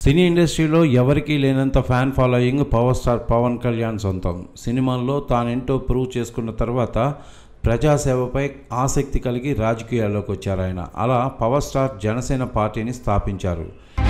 సినీ ఇండస్ట్రీలో ఎవరికీ లేనంత fan following power star Pawan Kalyan సొంతం సినిమాల్లో తానేంటో ప్రూవ్ చేసుకున్న తర్వాత ప్రజాసేవపై ఆసక్తి కలిగి రాజకీయాల్లోకి వచ్చారు ఆయన అలా పవర్ స్టార్ జనసేన పార్టీని స్థాపించారు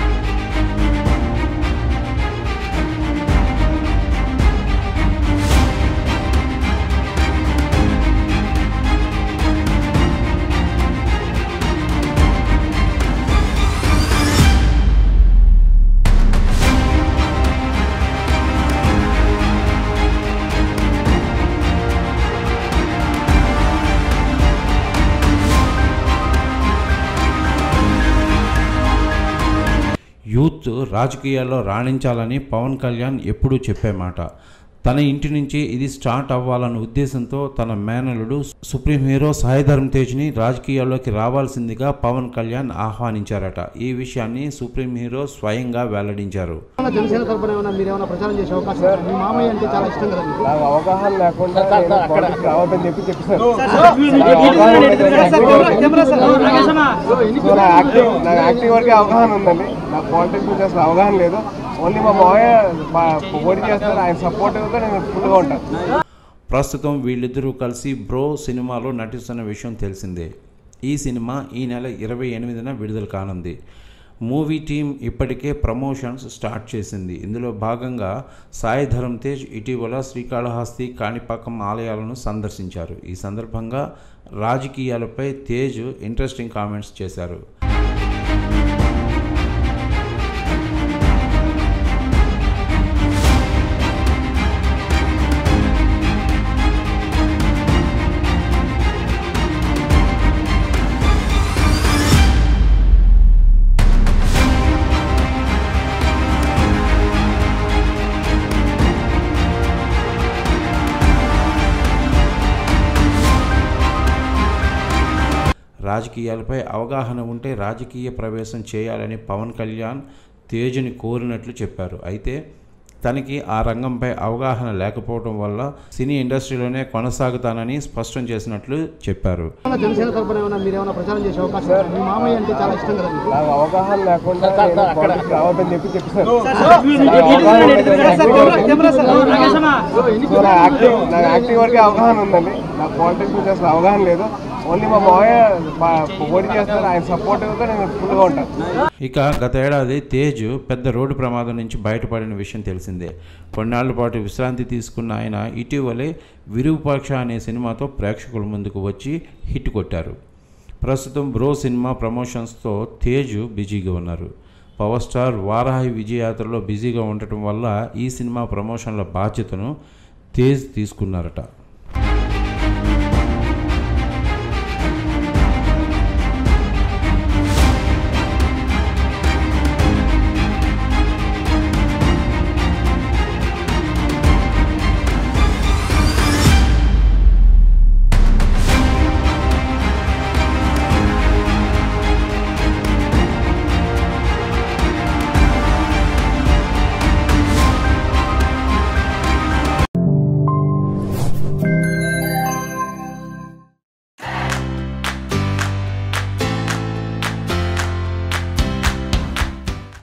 యూత్ రాజకీయాల్లో రాణించాలని పవన్ కళ్యాణ్ ఎప్పుడూ చెప్పే మాట తన ఇంటి నుంచి ఇది స్టార్ట్ అవ్వాలన్న ఉద్దేశంతో తన మేనలుడు సుప్రీం హీరో సాయిధర్మ్ తేజ్ని రాజకీయాల్లోకి రావాల్సిందిగా పవన్ కళ్యాణ్ ఆహ్వానించారట ఈ విషయాన్ని సుప్రీం హీరో స్వయంగా వెల్లడించారు జనసేన తరపున ఏమైనా మీరు ఏమైనా ప్రచారం చేసే అవకాశం ఉందా? మీ మామయ్య అంటే చాలా ఇష్టం కదా మీకు. నాకు అవగాహన లేకుండా నేను పాలిటిక్స్ రావద్దని చెప్పి చెప్పేసాను సో నా యాక్టింగ్ నా యాక్టింగ్ వరకు అవగాహన ఉందండి నాకు పాలిటిక్స్ గురించి అసలు అవగాహన లేదు ఓన్లీ మా మావయ్య మా పోటీ చేస్తారు ఆయన సపోర్టివ్గా నేను ఫుల్గా ఉంటాను ప్రస్తుతం వీళ్ళిద్దరూ కలిసి బ్రో సినిమాలో నటిస్తున్న విషయం తెలిసిందే ఈ సినిమా ఈ నెల ఇరవై ఎనిమిదిన విడుదల కానుంది మూవీ టీం ఇప్పటికే ప్రమోషన్స్ స్టార్ట్ చేసింది ఇందులో భాగంగా సాయి ధరమ్ తేజ్ ఇటీవల శ్రీకాళహస్తి కాణిపాకం ఆలయాలను సందర్శించారు ఈ సందర్భంగా రాజకీయాలపై తేజ్ ఇంట్రెస్టింగ్ కామెంట్స్ చేశారు రాజకీయాలపై అవగాహన ఉంటే రాజకీయ ప్రవేశం చేయాలని పవన్ కళ్యాణ్ తేజ్ని కోరినట్లు చెప్పారు అయితే తనకి ఆ రంగంపై అవగాహన లేకపోవడం వల్ల సినీ ఇండస్ట్రీలోనే కొనసాగుతానని స్పష్టం చేసినట్లు చెప్పారు జనసేన తరపున ఏమైనా మీరు ఏమైనా ప్రచారం చేసే అవకాశం ఉందా? మీ మామయ్య అంటే చాలా ఇష్టం కదా మీకు. నాకు అవగాహన లేకుండా నేను పాలిటిక్స్ రావద్దని చెప్పి చెప్పేసాను సో నా యాక్టింగ్ నా యాక్టింగ్ వరకు అవగాహన ఉందండి నాకు పాలిటిక్స్ గురించి అసలు అవగాహన లేదు ఓన్లీ మా మావయ్య మా పోటీ చేస్తారు ఆయన సపోర్టివ్గా నేను ఫుల్గా ఉంటాను ఇక గత ఏడాది తేజ్ పెద్ద రోడ్డు ప్రమాదం నుంచి బయటపడిన విషయం తెలిసిందే కొన్నాళ్ల పాటు విశ్రాంతి తీసుకున్న ఆయన ఇటీవలే విరూపాక్ష అనే సినిమాతో ప్రేక్షకుల ముందుకు వచ్చి హిట్ కొట్టారు ప్రస్తుతం బ్రో సినిమా ప్రమోషన్స్తో తేజ్ బిజీగా ఉన్నారు పవర్ స్టార్ వారాహి విజయయాత్రలో బిజీగా ఉండటం వల్ల ఈ సినిమా ప్రమోషన్ల బాధ్యతను తేజ్ తీసుకున్నారట